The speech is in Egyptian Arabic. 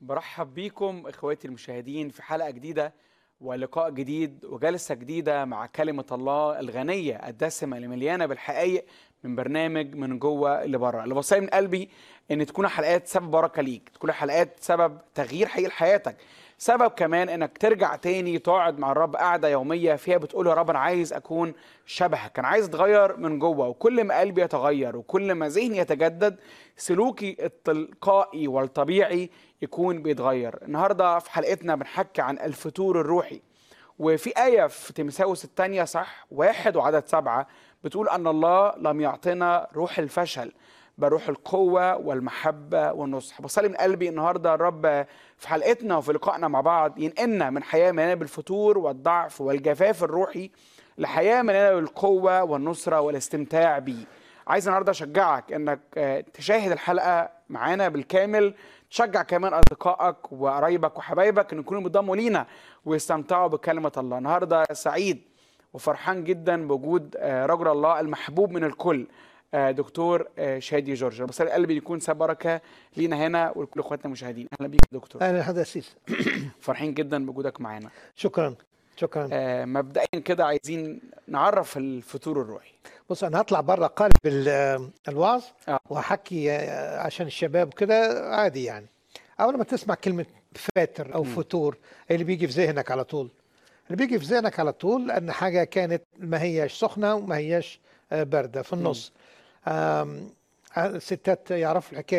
برحب بيكم اخواتي المشاهدين في حلقه جديده ولقاء جديد وجلسه جديده مع كلمه الله الغنيه الدسمه اللي مليانه بالحقائق من برنامج من جوه لبره اللي بصلي من قلبي ان تكون حلقات سبب بركه ليك تكون حلقات سبب تغيير حقيقي لحياتك سبب كمان انك ترجع تاني تقعد مع الرب قعده يوميه فيها بتقول يا رب انا عايز اكون شبهك انا عايز اتغير من جوه وكل ما قلبي يتغير وكل ما ذهني يتجدد سلوكي التلقائي والطبيعي يكون بيتغير النهارده في حلقتنا بنحكي عن الفتور الروحي وفي آية في تيمساوس الثانية صح واحد وعدد سبعة بتقول أن الله لم يعطنا روح الفشل بل روح القوة والمحبة والنصح بصلي من قلبي النهاردة الرب في حلقتنا وفي لقائنا مع بعض ينقلنا من حياة مليانة بالفتور والضعف والجفاف الروحي لحياة مليانة بالقوة والنصرة والاستمتاع بيه عايز النهارده اشجعك انك آه، تشاهد الحلقه معانا بالكامل تشجع كمان اصدقائك وقرايبك وحبايبك ان يكونوا بيضموا لينا ويستمتعوا بكلمه الله النهارده سعيد وفرحان جدا بوجود آه، رجل الله المحبوب من الكل آه، دكتور آه، شادي جورج بس قلبي يكون سبب بركه لينا هنا ولكل اخواتنا المشاهدين اهلا بيك يا دكتور اهلا حضرتك سيس فرحين جدا بوجودك معانا شكرا شكرا آه، مبدئيا كده عايزين نعرف الفتور الروحي بص انا هطلع بره قالب ال- الوعظ آه. وهحكي آه، عشان الشباب وكده عادي يعني اول ما تسمع كلمه فاتر او فتور إيه اللي بيجي في ذهنك على طول اللي بيجي في ذهنك على طول ان حاجه كانت ما هياش سخنه وما هياش آه، بارده في النص آم، آه، الستات يعرفوا الحكايه